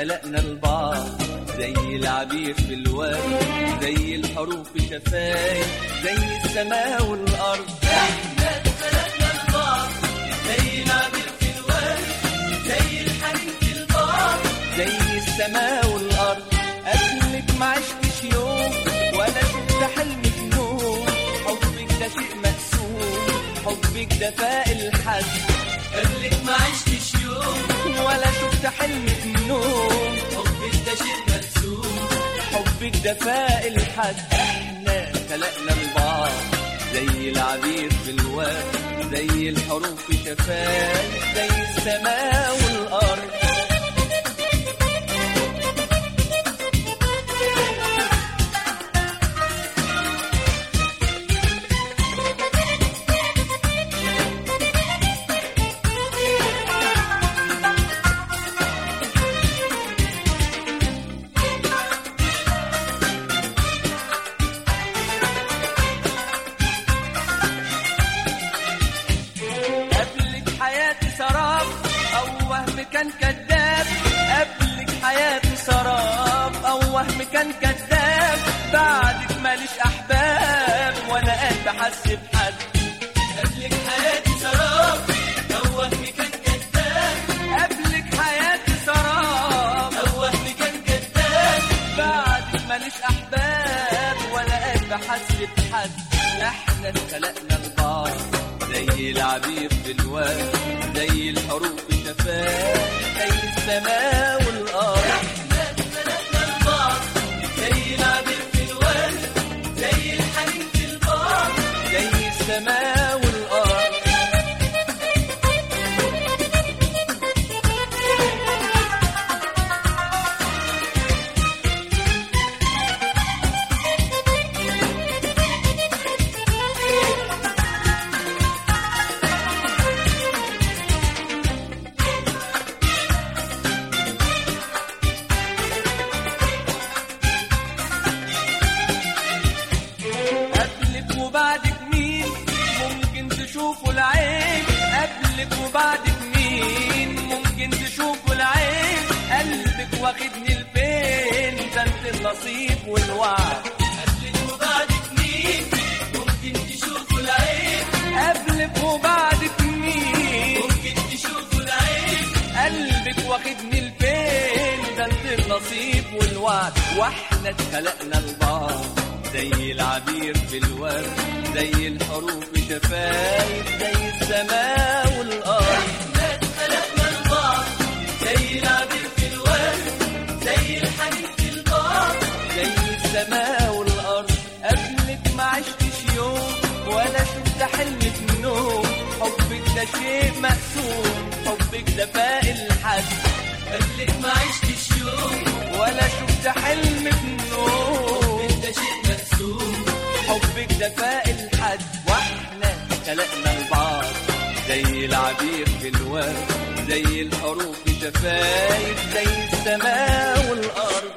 خلقنا البعض زي العبير في الورد زي الحروف في شفايف زي السماء والأرض احنا خلقنا البعض زي العبير في الورد زي الحريم في البعض زي السماء والأرض قبلك ما عشتش يوم ولا شفت حلم في نوم حبك ده شيء مقسوم حبك ده فاق الحد قبلك ما عشتش يوم ولا شفت حلم في النوم حبك ده شيء مقسوم حبك ده فاق الحد احنا خلقنا البعض زي العبير في الورد زي الحروف في شفايف زي السماء والارض قبلك حياتي سراب او وهم كان كذاب قبلك حياتي سراب او وهم كان كذاب بعدك ماليش احباب ولا قلب حس بحد قبلك حياتي سراب او وهم كان كذاب قبلك حياتي سراب او وهم كان كذاب بعدك ماليش احباب ولا قلب حس بحد احنا اتخلقنا لبعض زي العبير في الورد زي الحروف في شفاف زي السماء والارض احنا اتخلقنا لبعض زي العبير في الورد زي الحريم في البار زي السماء والارض قبلك وبعدك مين ممكن تشوفوا العين قبلك وبعدك مين ممكن تشوفوا العين قلبك واخدني لفين ده انت النصيب والوعد قبلك وبعدك مين ممكن تشوفوا العين قبلك وبعدك مين ممكن تشوفوا العين قلبك واخدني لفين ده انت النصيب والوعد واحنا اتخلقنا لبعض زي العبير في الورد زي الحروف في شفايف زي السماء والارض احنا اتخلقنا لبعض زي العبير في الورد زي الحنين في البار زي السماء والارض قبلك ما عشتش يوم ولا شفت حلم في النوم حبك ده شيء مقسوم حبك ده فاق الحد قبلك ما عشتش يوم ولا شفت حلم في النوم حبك ده شيء مقسوم حبك ده فاق الحد واحنا خلقنا البعض زي العبير في الورد زي الحروف في شفايف زي السماء والارض